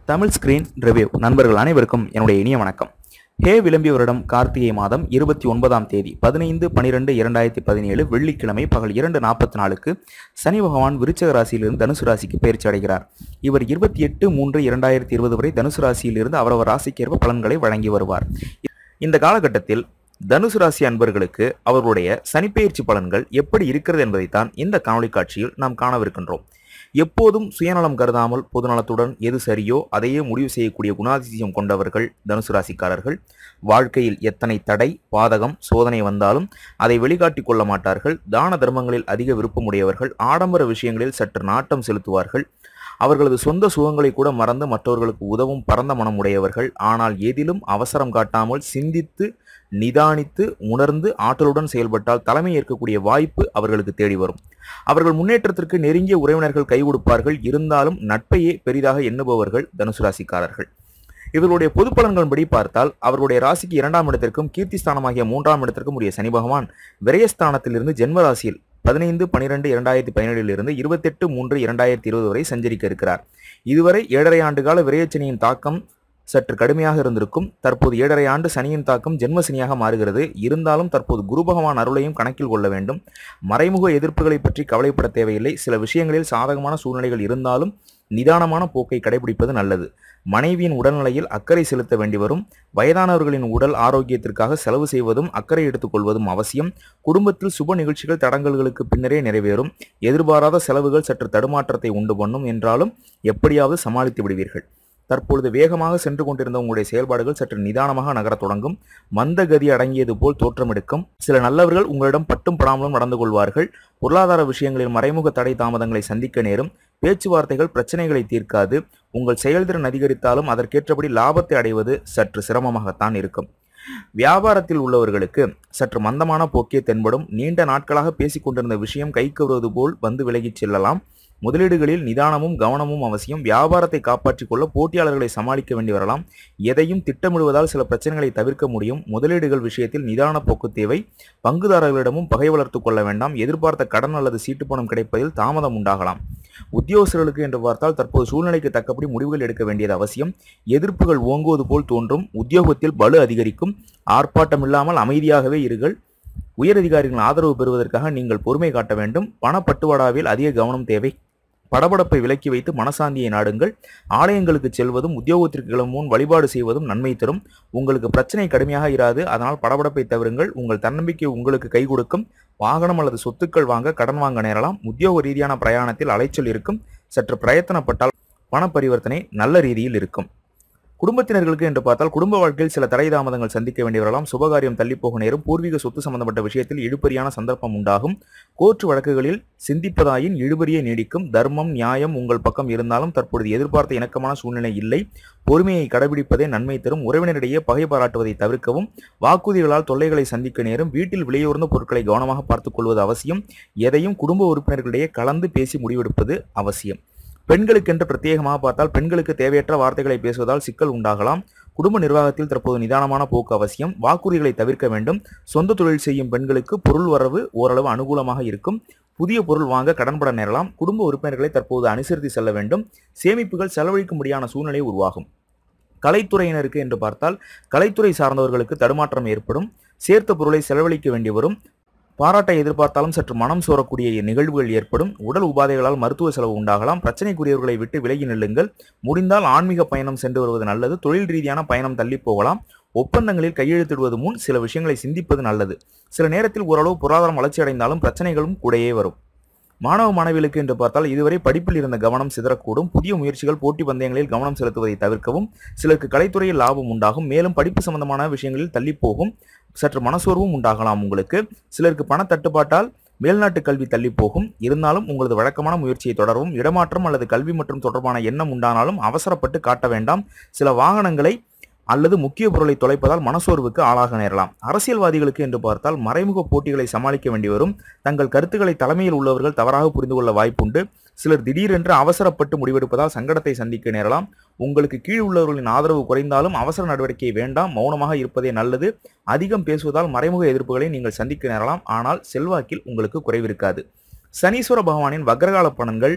Tamil screen review நண்பர்கள் அனைவருக்கும் என்னுடைய இனிய வணக்கம் ஹே விளம்பிய வருடம் கார்த்திகை மாதம் இருபத்தி ஒன்பதாம் தேதி பதினைந்து பனிரெண்டு இரண்டாயிரத்தி பதினேழு வெள்ளிக்கிழமை பகல் இரண்டு நாற்பத்தி நாலுக்கு சனி பகவான் விருச்சக ராசியிலிருந்து தனுசு ராசிக்கு பயிற்சி அடைகிறார் இவர் இருபத்தி எட்டு மூன்று இரண்டாயிரத்தி இருபது வரை தனுசு ராசியிலிருந்து அவரவர் ராசிக்கேற்ப பலன்களை வழங்கி வருவார் இந்த காலகட்டத்தில் தனுசு ராசி அன்பர்களுக்கு அவர்களுடைய சனிப்பெயர்ச்சி பலன்கள் எப்படி இருக்கிறது என்பதைத்தான் இந்த காணொளி காட்சியில் நாம் காணவிருக்கின்றோம் எப்போதும் சுயநலம் கருதாமல் பொதுநலத்துடன் எது சரியோ அதையே முடிவு செய்யக்கூடிய குணாதிசயம் கொண்டவர்கள் தனுசு ராசிக்காரர்கள் வாழ்க்கையில் எத்தனை தடை பாதகம் சோதனை வந்தாலும் அதை வெளிக்காட்டிக் கொள்ள மாட்டார்கள் தான தர்மங்களில் அதிக விருப்பமுடையவர்கள் ஆடம்பர விஷயங்களில் சற்று நாட்டம் செலுத்துவார்கள் அவர்களது சொந்த சுகங்களை கூட மறந்து மற்றவர்களுக்கு உதவும் பரந்த மனம் உடையவர்கள் ஆனால் எதிலும் அவசரம் காட்டாமல் சிந்தித்து நிதானித்து உணர்ந்து ஆற்றலுடன் செயல்பட்டால் தலைமை ஏற்கக்கூடிய வாய்ப்பு அவர்களுக்கு தேடி வரும் அவர்கள் முன்னேற்றத்திற்கு நெருங்கிய உறவினர்கள் கை கொடுப்பார்கள் இருந்தாலும் நட்பையே பெரிதாக எண்ணுபவர்கள் தனுசு ராசிக்காரர்கள் இவர்களுடைய பொது பலன்களின்படி பார்த்தால் அவர்களுடைய ராசிக்கு இரண்டாம் இடத்திற்கும் கீர்த்தி ஸ்தானமாகிய மூன்றாம் இடத்திற்கும் உரிய சனி பகவான் விரயஸ்தானத்திலிருந்து ஜென்ம ராசியில் பதினைந்து பனிரெண்டு இரண்டாயிரத்தி பதினேழிலிருந்து இருபத்தெட்டு மூன்று இரண்டாயிரத்தி இருபது வரை சஞ்சரிக்க இருக்கிறார் இதுவரை ஏழரை ஆண்டு கால விரயச்சனியின் தாக்கம் சற்று கடுமையாக இருந்திருக்கும் தற்போது ஏழரை ஆண்டு சனியின் தாக்கம் ஜென்ம சனியாக மாறுகிறது இருந்தாலும் தற்போது குரு பகவான் அருளையும் கணக்கில் கொள்ள வேண்டும் மறைமுக எதிர்ப்புகளை பற்றி கவலைப்பட தேவையில்லை சில விஷயங்களில் சாதகமான சூழ்நிலைகள் இருந்தாலும் நிதானமான போக்கை கடைபிடிப்பது நல்லது மனைவியின் உடல்நிலையில் அக்கறை செலுத்த வேண்டி வரும் வயதானவர்களின் உடல் ஆரோக்கியத்திற்காக செலவு செய்வதும் அக்கறை எடுத்துக்கொள்வதும் அவசியம் குடும்பத்தில் சுப நிகழ்ச்சிகள் தடங்கல்களுக்கு பின்னரே நிறைவேறும் எதிர்பாராத செலவுகள் சற்று தடுமாற்றத்தை உண்டு பண்ணும் என்றாலும் எப்படியாவது சமாளித்து விடுவீர்கள் தற்பொழுது வேகமாக சென்று கொண்டிருந்த உங்களுடைய செயல்பாடுகள் சற்று நிதானமாக நகரத் தொடங்கும் மந்த கதி அடங்கியது போல் தோற்றமெடுக்கும் சில நல்லவர்கள் உங்களிடம் பட்டும் படாமலும் நடந்து கொள்வார்கள் பொருளாதார விஷயங்களில் மறைமுக தடை தாமதங்களை சந்திக்க நேரும் பேச்சுவார்த்தைகள் பிரச்சனைகளை தீர்க்காது உங்கள் செயல்திறன் அதிகரித்தாலும் அதற்கேற்றபடி லாபத்தை அடைவது சற்று சிரமமாகத்தான் இருக்கும் வியாபாரத்தில் உள்ளவர்களுக்கு சற்று மந்தமான போக்கே தென்படும் நீண்ட நாட்களாக பேசிக் கொண்டிருந்த விஷயம் கைக்கு வருவது போல் வந்து விலகிச் செல்லலாம் முதலீடுகளில் நிதானமும் கவனமும் அவசியம் வியாபாரத்தை காப்பாற்றிக் கொள்ள போட்டியாளர்களை சமாளிக்க வேண்டி வரலாம் எதையும் திட்டமிடுவதால் சில பிரச்சனைகளை தவிர்க்க முடியும் முதலீடுகள் விஷயத்தில் நிதான போக்கு தேவை பங்குதாரர்களிடமும் பகை வளர்த்துக் கொள்ள வேண்டாம் எதிர்பார்த்த கடன் அல்லது சீட்டு பணம் கிடைப்பதில் தாமதம் உண்டாகலாம் உத்தியோகஸ்தர்களுக்கு என்று பார்த்தால் தற்போது சூழ்நிலைக்கு தக்கபடி முடிவுகள் எடுக்க வேண்டியது அவசியம் எதிர்ப்புகள் ஓங்குவது போல் தோன்றும் உத்தியோகத்தில் பலு அதிகரிக்கும் ஆர்ப்பாட்டம் இல்லாமல் அமைதியாகவே இருங்கள் உயரதிகாரிகளின் ஆதரவு பெறுவதற்காக நீங்கள் பொறுமை காட்ட வேண்டும் பணப்பட்டுவாடாவில் அதிக கவனம் தேவை படபடப்பை விலக்கி வைத்து மனசாந்தியை நாடுங்கள் ஆலயங்களுக்கு செல்வதும் உத்தியோகத்திற்கு கிளம்பும் வழிபாடு செய்வதும் நன்மை தரும் உங்களுக்கு பிரச்சனை கடுமையாக இராது அதனால் படபடப்பை தவிருங்கள் உங்கள் தன்னம்பிக்கை உங்களுக்கு கை கொடுக்கும் வாகனம் அல்லது சொத்துக்கள் வாங்க கடன் வாங்க நேரலாம் உத்தியோக ரீதியான பிரயாணத்தில் அலைச்சல் இருக்கும் சற்று பிரயத்தனப்பட்டால் பண பரிவர்த்தனை நல்ல ரீதியில் இருக்கும் குடும்பத்தினர்களுக்கு என்று பார்த்தால் குடும்ப வாழ்க்கையில் சில தடை தாமதங்கள் சந்திக்க வேண்டி வரலாம் சுபகாரியம் தள்ளி போக நேரும் பூர்வீக சொத்து சம்பந்தப்பட்ட விஷயத்தில் இழுபறியான சந்தர்ப்பம் உண்டாகும் கோர்ட்டு வழக்குகளில் சிந்திப்பதாயின் இழுபறியை நீடிக்கும் தர்மம் நியாயம் உங்கள் பக்கம் இருந்தாலும் தற்பொழுது எதிர்பார்த்த இணக்கமான சூழ்நிலை இல்லை பொறுமையை கடைபிடிப்பதே நன்மை தரும் உறவினரிடையே பகை பாராட்டுவதை தவிர்க்கவும் வாக்குறுதிகளால் தொல்லைகளை சந்திக்க நேரும் வீட்டில் விலையுறந்த பொருட்களை கவனமாக பார்த்துக் கொள்வது அவசியம் எதையும் குடும்ப உறுப்பினர்களிடையே கலந்து பேசி முடிவெடுப்பது அவசியம் பெண்களுக்கென்று பிரத்யேகமாக பார்த்தால் பெண்களுக்கு தேவையற்ற வார்த்தைகளை பேசுவதால் சிக்கல் உண்டாகலாம் குடும்ப நிர்வாகத்தில் தற்போது நிதானமான போக்கு அவசியம் வாக்குறுதிகளை தவிர்க்க வேண்டும் சொந்த தொழில் செய்யும் பெண்களுக்கு பொருள் வரவு ஓரளவு அனுகூலமாக இருக்கும் புதிய பொருள் வாங்க கடன்பட நேரலாம் குடும்ப உறுப்பினர்களை தற்போது அனுசரித்து செல்ல வேண்டும் சேமிப்புகள் செலவழிக்கும்படியான சூழ்நிலை உருவாகும் கலைத்துறையினருக்கு என்று பார்த்தால் கலைத்துறை சார்ந்தவர்களுக்கு தடுமாற்றம் ஏற்படும் சேர்த்த பொருளை செலவழிக்க வேண்டி வரும் பாராட்டை எதிர்பார்த்தாலும் சற்று மனம் சோரக்கூடிய நிகழ்வுகள் ஏற்படும் உடல் உபாதைகளால் மருத்துவ செலவு உண்டாகலாம் பிரச்சனைக்குரியவர்களை விட்டு விலகி நில்லுங்கள் முடிந்தால் ஆன்மீக பயணம் சென்று வருவது நல்லது தொழில் ரீதியான பயணம் தள்ளி போகலாம் ஒப்பந்தங்களில் கையெழுத்திடுவது முன் சில விஷயங்களை சிந்திப்பது நல்லது சில நேரத்தில் ஓரளவு பொருளாதாரம் வளர்ச்சி அடைந்தாலும் பிரச்சனைகளும் கூடயே வரும் மாணவ மாணவிகளுக்கு என்று பார்த்தால் இதுவரை படிப்பில் இருந்த கவனம் சிதறக்கூடும் புதிய முயற்சிகள் போட்டி பந்தயங்களில் கவனம் செலுத்துவதை தவிர்க்கவும் சிலருக்கு கலைத்துறையில் லாபம் உண்டாகும் மேலும் படிப்பு சம்பந்தமான விஷயங்களில் தள்ளி போகும் சற்று மனசோர்வும் உண்டாகலாம் உங்களுக்கு சிலருக்கு பண தட்டுப்பாட்டால் மேல்நாட்டு கல்வி தள்ளி போகும் இருந்தாலும் உங்களது வழக்கமான முயற்சியை தொடரவும் இடமாற்றம் அல்லது கல்வி மற்றும் தொடர்பான எண்ணம் உண்டானாலும் அவசரப்பட்டு காட்ட வேண்டாம் சில வாகனங்களை அல்லது முக்கிய பொருளை தொலைப்பதால் மனசோர்வுக்கு ஆளாக நேரலாம் அரசியல்வாதிகளுக்கு என்று பார்த்தால் மறைமுக போட்டிகளை சமாளிக்க வேண்டி வரும் தங்கள் கருத்துக்களை தலைமையில் உள்ளவர்கள் தவறாக புரிந்து கொள்ள வாய்ப்புண்டு சிலர் திடீரென்று அவசரப்பட்டு முடிவெடுப்பதால் சங்கடத்தை சந்திக்க நேரலாம் உங்களுக்கு கீழ் உள்ளவர்களின் ஆதரவு குறைந்தாலும் அவசர நடவடிக்கை வேண்டாம் மௌனமாக இருப்பதே நல்லது அதிகம் பேசுவதால் மறைமுக எதிர்ப்புகளை நீங்கள் சந்திக்க நேரலாம் ஆனால் செல்வாக்கில் உங்களுக்கு குறைவிருக்காது சனீஸ்வர பகவானின் வக்ரகால பலன்கள்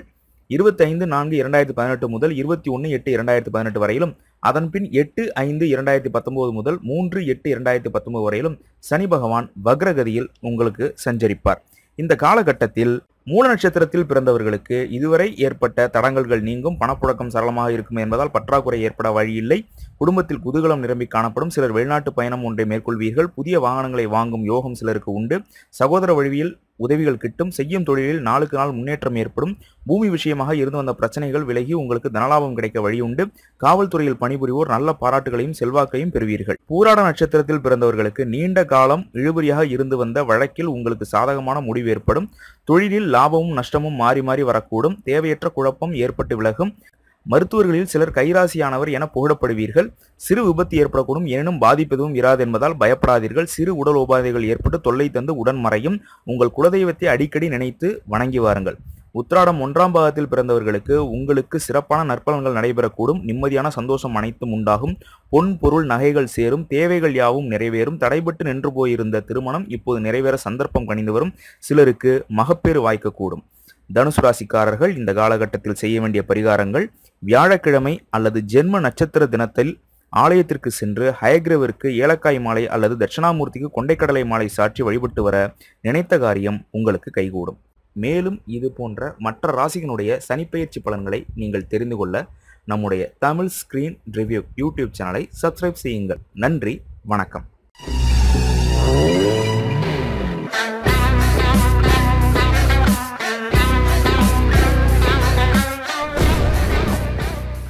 இருபத்தைந்து நான்கு இரண்டாயிரத்தி பதினெட்டு முதல் இருபத்தி ஒன்று எட்டு இரண்டாயிரத்தி பதினெட்டு வரையிலும் அதன்பின் எட்டு ஐந்து இரண்டாயிரத்தி பத்தொன்பது முதல் மூன்று எட்டு இரண்டாயிரத்தி பத்தொன்பது வரையிலும் சனி பகவான் வக்ரகதியில் உங்களுக்கு சஞ்சரிப்பார் இந்த காலகட்டத்தில் மூல நட்சத்திரத்தில் பிறந்தவர்களுக்கு இதுவரை ஏற்பட்ட தடங்கல்கள் நீங்கும் பணப்புழக்கம் சரளமாக இருக்கும் என்பதால் பற்றாக்குறை ஏற்பட வழியில்லை குடும்பத்தில் குதூகலம் நிரம்பி காணப்படும் சிலர் வெளிநாட்டு பயணம் ஒன்றை மேற்கொள்வீர்கள் புதிய வாகனங்களை வாங்கும் யோகம் சிலருக்கு உண்டு சகோதர வழியில் உதவிகள் கிட்டும் செய்யும் தொழிலில் நாளுக்கு நாள் முன்னேற்றம் ஏற்படும் பூமி விஷயமாக இருந்து வந்த பிரச்சனைகள் விலகி உங்களுக்கு தனலாபம் கிடைக்க வழியுண்டு காவல்துறையில் பணிபுரிவோர் நல்ல பாராட்டுகளையும் செல்வாக்கையும் பெறுவீர்கள் பூராட நட்சத்திரத்தில் பிறந்தவர்களுக்கு நீண்ட காலம் இழுபறியாக இருந்து வந்த வழக்கில் உங்களுக்கு சாதகமான முடிவு ஏற்படும் தொழிலில் லாபமும் நஷ்டமும் மாறி மாறி வரக்கூடும் தேவையற்ற குழப்பம் ஏற்பட்டு விலகும் மருத்துவர்களில் சிலர் கைராசியானவர் என புகழப்படுவீர்கள் சிறு விபத்து ஏற்படக்கூடும் எனினும் பாதிப்பு எதுவும் இராது என்பதால் பயப்படாதீர்கள் சிறு உடல் உபாதைகள் ஏற்பட்டு தொல்லை தந்து உடன் மறையும் உங்கள் குலதெய்வத்தை அடிக்கடி நினைத்து வணங்கி வாருங்கள் உத்திராடம் ஒன்றாம் பாகத்தில் பிறந்தவர்களுக்கு உங்களுக்கு சிறப்பான நற்பலன்கள் நடைபெறக்கூடும் நிம்மதியான சந்தோஷம் அனைத்தும் உண்டாகும் பொன் பொருள் நகைகள் சேரும் தேவைகள் யாவும் நிறைவேறும் தடைபட்டு நின்று போயிருந்த திருமணம் இப்போது நிறைவேற சந்தர்ப்பம் கணிந்து வரும் சிலருக்கு மகப்பேறு வாய்க்கக்கூடும் தனுசு ராசிக்காரர்கள் இந்த காலகட்டத்தில் செய்ய வேண்டிய பரிகாரங்கள் வியாழக்கிழமை அல்லது ஜென்ம நட்சத்திர தினத்தில் ஆலயத்திற்கு சென்று ஹயக்ரவிற்கு ஏலக்காய் மாலை அல்லது தட்சிணாமூர்த்திக்கு கொண்டைக்கடலை மாலை சாற்றி வழிபட்டு வர நினைத்த காரியம் உங்களுக்கு கைகூடும் மேலும் இது போன்ற மற்ற ராசிகளுடைய சனிப்பெயர்ச்சி பலன்களை நீங்கள் தெரிந்து கொள்ள நம்முடைய தமிழ் ஸ்கிரீன் ரிவ்யூ யூடியூப் சேனலை சப்ஸ்கிரைப் செய்யுங்கள் நன்றி வணக்கம்